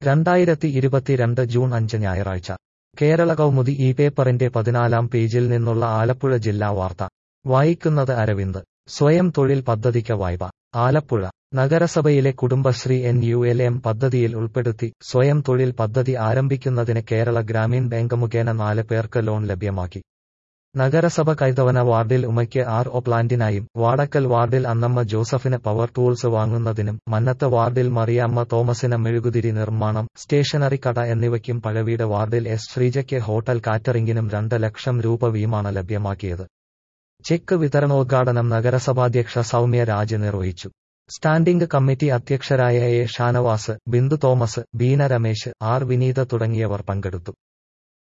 രണ്ടായിരത്തി ഇരുപത്തിരണ്ട് ജൂൺ അഞ്ച് ഞായറാഴ്ച കേരള കൗമുദി ഈ പേപ്പറിന്റെ പതിനാലാം പേജിൽ നിന്നുള്ള ആലപ്പുഴ ജില്ലാ വാർത്ത വായിക്കുന്നത് അരവിന്ദ് സ്വയം തൊഴിൽ പദ്ധതിക്ക് വായ്പ ആലപ്പുഴ നഗരസഭയിലെ Kudumbashree N U L M പദ്ധതിയിൽ ഉൾപ്പെടുത്തി സ്വയം തൊഴിൽ പദ്ധതി ആരംഭിക്കുന്നതിന് കേരള ഗ്രാമീൺ ബാങ്ക് മുഖേന നാല് പേർക്ക് ലോൺ ലഭ്യമാക്കി നഗരസഭ കൈതവന വാർഡിൽ ഉമയ്ക്ക് ആർ ഒ പ്ലാന്റിനായും വാടക്കൽ വാർഡിൽ അന്നമ്മ ജോസഫിന് പവർ ടൂൾസ് വാങ്ങുന്നതിനും മന്നത്ത് വാർഡിൽ മറിയാമ്മ തോമസിന് മെഴുകുതിരി നിർമ്മാണം സ്റ്റേഷനറി കട എന്നിവയ്ക്കും പഴവീട് വാർഡിൽ എസ് ശ്രീജയ്ക്ക് ഹോട്ടൽ കാറ്ററിംഗിനും രണ്ട് ലക്ഷം രൂപ വീമാണ് ലഭ്യമാക്കിയത് ചെക്ക് വിതരണോദ്ഘാടനം നഗരസഭാധ്യക്ഷ സൗമ്യ രാജ് നിർവഹിച്ചു സ്റ്റാൻഡിംഗ് കമ്മിറ്റി അധ്യക്ഷരായ A Shanavas Bindu Thomas Beena Ramesh R Vineetha തുടങ്ങിയവർ പങ്കെടുത്തു